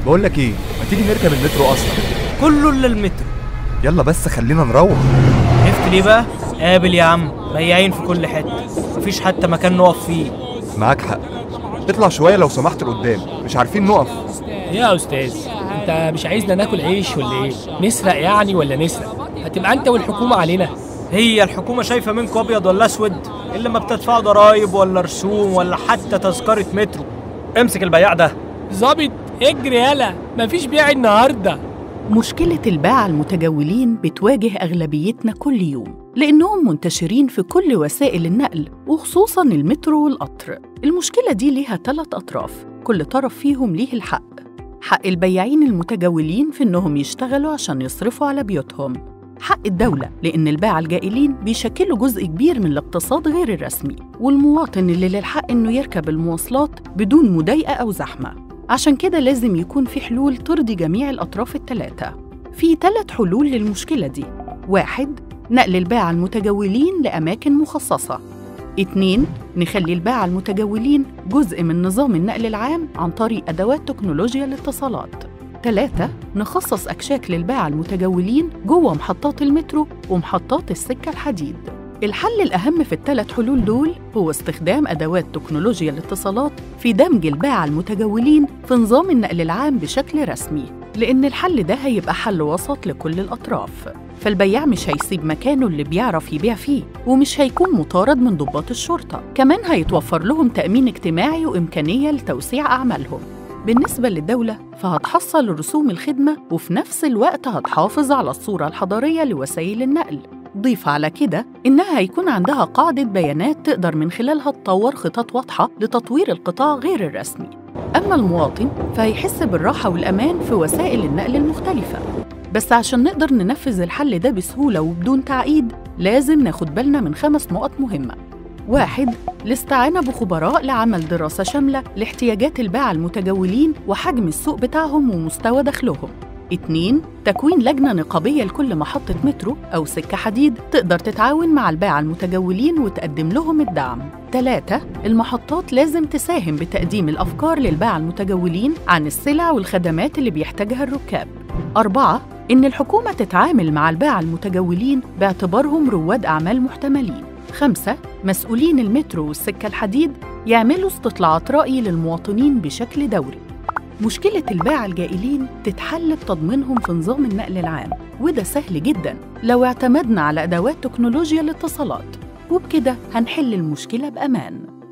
بقول لك ايه ما تيجي نركب المترو اصلا كله الا المترو يلا بس خلينا نروح عرفت ليه بقى قابل يا عم بياعين في كل حته مفيش حتى مكان نقف فيه معاك حق اطلع شويه لو سمحت لقدام مش عارفين نقف يا استاذ انت مش عايزنا ناكل عيش ولا ايه نسرق يعني ولا نسرق هتبقى انت والحكومه علينا هي الحكومه شايفه منكم ابيض ولا اسود الا ما بتدفعوا ضرايب ولا رسوم ولا حتى تذكره مترو امسك البياع ده ظابط اجري يالا مفيش بيع النهارده مشكلة الباعة المتجولين بتواجه أغلبيتنا كل يوم لأنهم منتشرين في كل وسائل النقل وخصوصاً المترو والقطر المشكلة دي ليها ثلاث أطراف كل طرف فيهم ليه الحق حق البياعين المتجولين في إنهم يشتغلوا عشان يصرفوا على بيوتهم حق الدولة لأن الباعة الجائلين بيشكلوا جزء كبير من الاقتصاد غير الرسمي والمواطن اللي للحق إنه يركب المواصلات بدون مضايقة أو زحمة عشان كده لازم يكون في حلول ترضي جميع الأطراف الثلاثة في ثلاث حلول للمشكلة دي واحد نقل الباعة المتجولين لأماكن مخصصة اتنين نخلي الباعة المتجولين جزء من نظام النقل العام عن طريق أدوات تكنولوجيا الاتصالات تلاتة نخصص أكشاك للباعة المتجولين جوه محطات المترو ومحطات السكة الحديد الحل الأهم في الثلاث حلول دول هو استخدام أدوات تكنولوجيا الاتصالات في دمج الباعة المتجولين في نظام النقل العام بشكل رسمي لأن الحل ده هيبقى حل وسط لكل الأطراف فالبياع مش هيسيب مكانه اللي بيعرف يبيع فيه ومش هيكون مطارد من ضباط الشرطة كمان هيتوفر لهم تأمين اجتماعي وإمكانية لتوسيع أعمالهم بالنسبة للدولة فهتحصل رسوم الخدمة وفي نفس الوقت هتحافظ على الصورة الحضارية لوسائل النقل ضيف على كده إنها هيكون عندها قاعدة بيانات تقدر من خلالها تطور خطط واضحة لتطوير القطاع غير الرسمي أما المواطن فهيحس بالراحة والأمان في وسائل النقل المختلفة بس عشان نقدر ننفذ الحل ده بسهولة وبدون تعقيد لازم ناخد بالنا من خمس نقط مهمة واحد الاستعانة بخبراء لعمل دراسة شاملة لاحتياجات الباعة المتجولين وحجم السوق بتاعهم ومستوى دخلهم اتنين تكوين لجنة نقابية لكل محطة مترو أو سكة حديد تقدر تتعاون مع الباعة المتجولين وتقدم لهم الدعم تلاتة المحطات لازم تساهم بتقديم الأفكار للباعة المتجولين عن السلع والخدمات اللي بيحتاجها الركاب أربعة إن الحكومة تتعامل مع الباعة المتجولين باعتبارهم رواد أعمال محتملين خمسة مسؤولين المترو والسكة الحديد يعملوا استطلاعات رأي للمواطنين بشكل دوري مشكلة الباعة الجائلين تتحل بتضمينهم في نظام النقل العام وده سهل جدا لو اعتمدنا على أدوات تكنولوجيا الاتصالات وبكده هنحل المشكلة بأمان